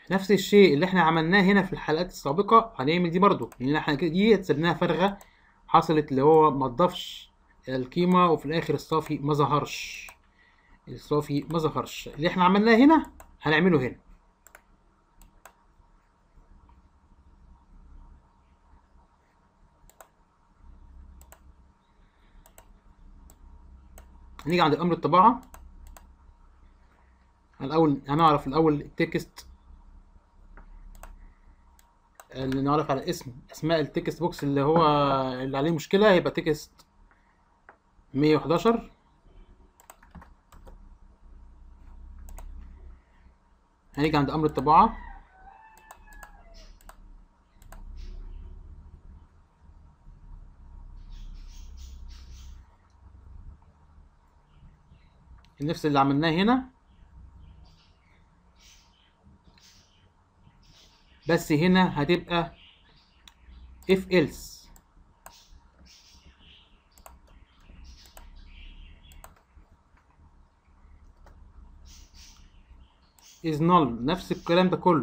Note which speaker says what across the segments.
Speaker 1: نفس الشيء اللي احنا عملناه هنا في الحلقات السابقة هنعمل دي برضو لان احنا كده دي سيبناها فارغة حصلت اللي هو ما تضافش القيمة وفي الاخر الصافي ما ظهرش الصافي ما ظهرش اللي احنا عملناه هنا هنعمله هنا هنيجي عند امر الطباعة الاول هنعرف الاول التكست اللي نعرف على اسم اسماء التكست بوكس اللي هو اللي عليه مشكلة هيبقى تكست 111 هنيجي عند امر الطباعة نفس اللي عملناه هنا بس هنا هتبقى if else is null نفس الكلام ده كله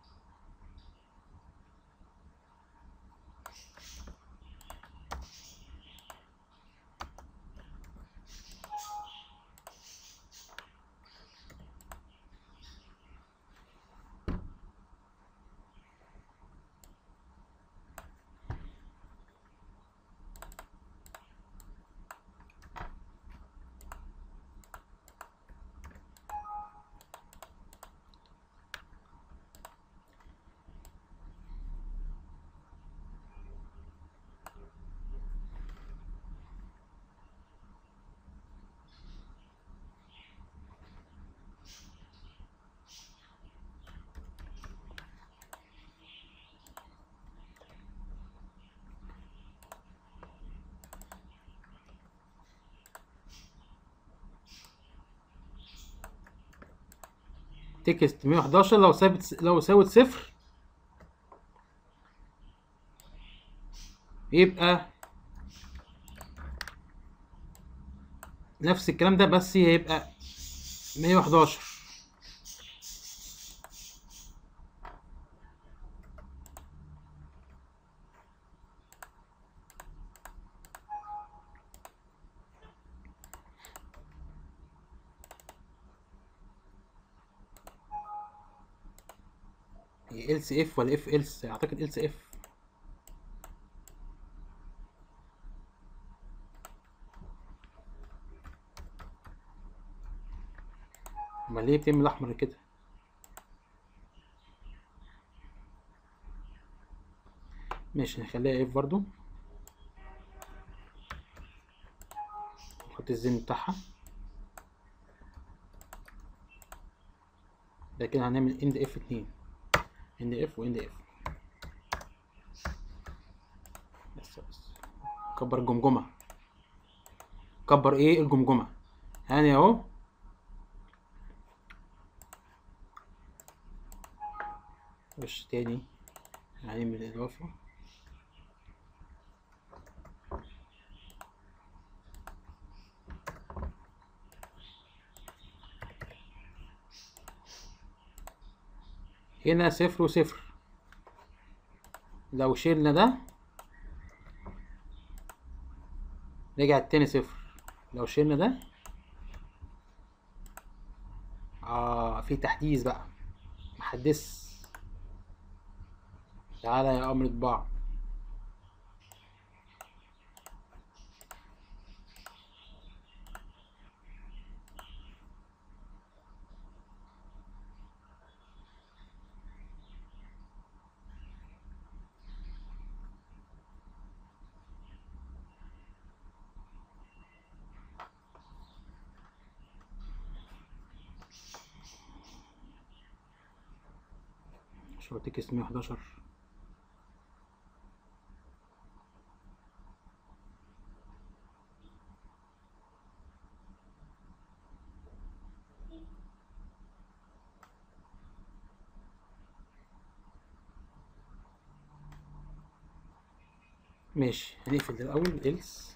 Speaker 1: تكست 111 لو سابت لو ساوت صفر يبقى نفس الكلام ده بس هيبقى 111 ال سي اف ولا اف else اعتقد ال سي اف امال ليه بتعمل احمر كده ماشي نخليها اف برضو نحط الزين بتاعها ده كده هنعمل اند اف اتنين اند اف واند اف بس بس كبر الجمجمة كبر ايه الجمجمة هاني اهو وش تاني هنعمل اضافة هنا صفر وصفر لو شلنا ده رجع التاني صفر لو شلنا ده اه في تحديث بقى محدث تعالى يا امر طباعة شو تكست 111 ماشي هنقفل ده الاول else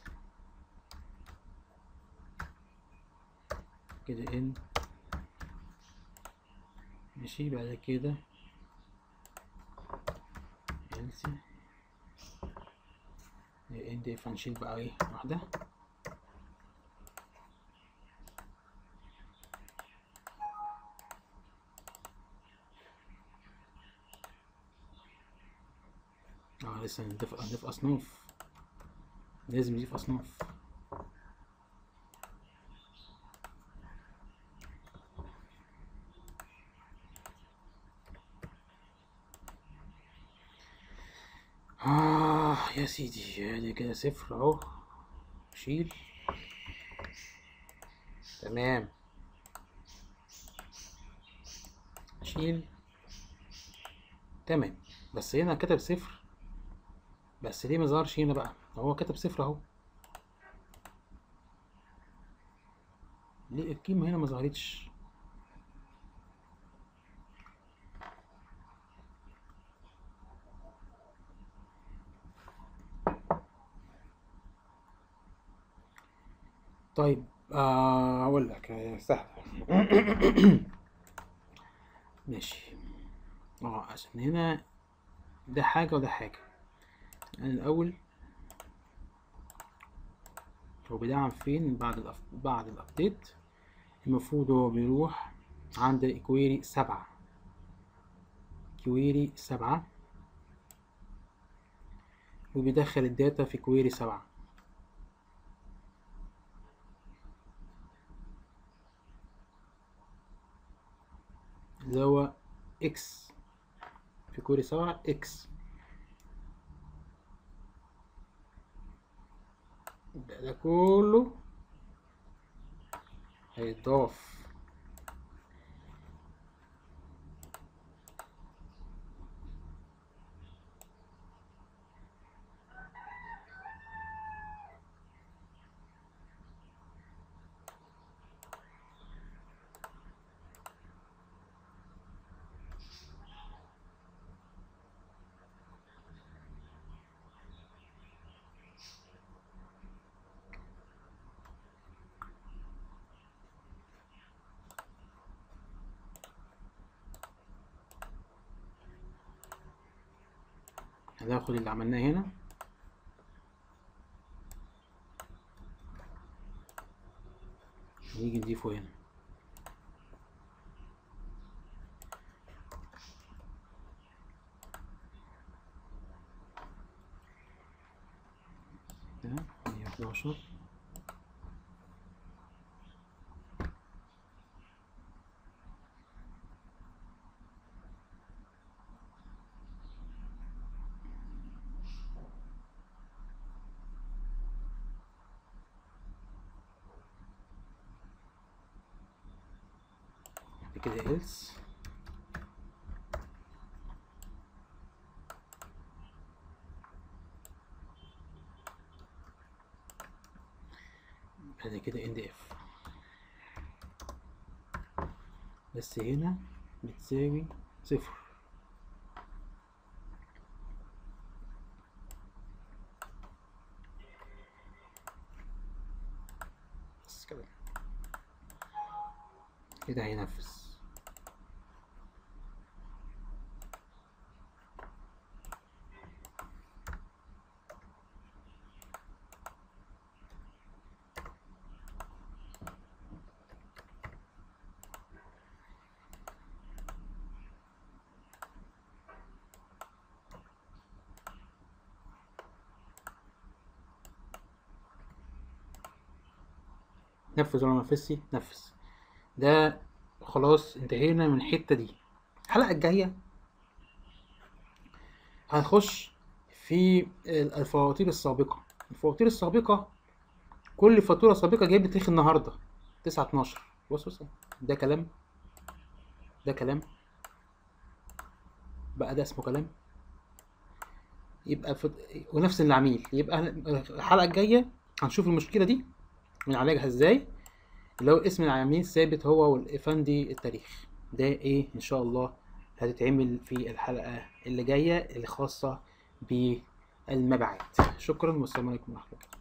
Speaker 1: كده ان ماشي بعد كده هيلثي ان دي اف هنشيل بقى ايه واحدة اه لسه هنضيف هنضيف اصناف لازم نضيف اصناف آه يا سيدي ادي كده صفر اهو شيل تمام شيل تمام بس هنا كتب صفر بس ليه ما ظهرش هنا بقى هو كتب صفر اهو ليه القيمة هنا ما ظهرتش طيب آه، اقول لك آه، سهل ماشي اه عشان هنا ده حاجة وده حاجة يعني الأول هو بيدعم فين بعد الأف... بعد الأبديت المفروض هو بيروح عند كويري سبعة كويري سبعة وبيدخل الداتا في كويري سبعة اللي هو اكس في كويري سبعة اكس ده, ده كله هيتضاف هناخد اللي عملناه هنا نيجي نضيفه هنا ده مية حداشر كده else بعد كده ndf بس هنا بتساوي صفر بس كده كده هينفذ نفذ ولا ما نفذش نفذ ده خلاص انتهينا من الحتة دي الحلقة الجاية هنخش في الفواتير السابقة الفواتير السابقة كل فاتورة سابقة جايب لي تاريخ النهاردة تسعة اتناشر بص بص ده كلام ده كلام بقى ده اسمه كلام يبقى فت... ونفس العميل يبقى الحلقة الجاية هنشوف المشكلة دي بنعالجها ازاي اللي هو اسم العميل ثابت هو والافندي التاريخ ده ايه ان شاء الله هتتعمل في الحلقة اللي جاية اللي خاصة بالمبيعات شكرا والسلام عليكم ورحمة الله